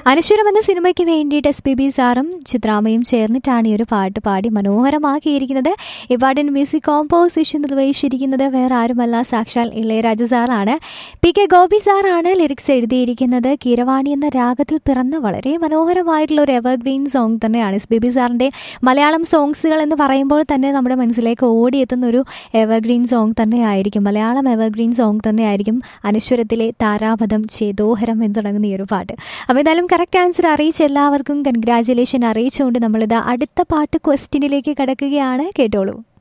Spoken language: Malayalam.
അനശ്വരം എന്ന സിനിമയ്ക്ക് വേണ്ടിയിട്ട് എസ് പി ബി സാറും ചിത്രാമയും ചേർന്നിട്ടാണ് ഈ ഒരു പാട്ട് പാടി മനോഹരമാക്കിയിരിക്കുന്നത് ഈ പാട്ടിന് മ്യൂസിക് കോമ്പോസിഷൻ നിർവഹിച്ചിരിക്കുന്നത് വേറെ ആരുമല്ല സാക്ഷാൽ ഇളയരാജ സാറാണ് പി കെ ഗോപി സാറാണ് ലിറിക്സ് എഴുതിയിരിക്കുന്നത് കീരവാണി എന്ന രാഗത്തിൽ പിറന്ന വളരെ മനോഹരമായിട്ടുള്ള ഒരു എവർഗ്രീൻ സോങ് തന്നെയാണ് എസ് ബി ബി സാറിൻ്റെ മലയാളം സോങ്സുകൾ എന്ന് പറയുമ്പോൾ തന്നെ നമ്മുടെ മനസ്സിലേക്ക് ഓടിയെത്തുന്ന ഒരു എവർഗ്രീൻ സോങ് തന്നെയായിരിക്കും മലയാളം എവർഗ്രീൻ സോങ് തന്നെയായിരിക്കും അനശ്വരത്തിലെ താരാപഥം ചേതോഹരം എന്ന് തുടങ്ങുന്ന ഈ ഒരു പാട്ട് അപ്പോൾ എന്തായാലും കറക്റ്റ് ആൻസർ അറിയിച്ച എല്ലാവർക്കും കൺഗ്രാജുലേഷൻ അറിയിച്ചുകൊണ്ട് നമ്മളിത് അടുത്ത പാട്ട് ക്വസ്റ്റ്യനിലേക്ക് കിടക്കുകയാണ് കേട്ടോളൂ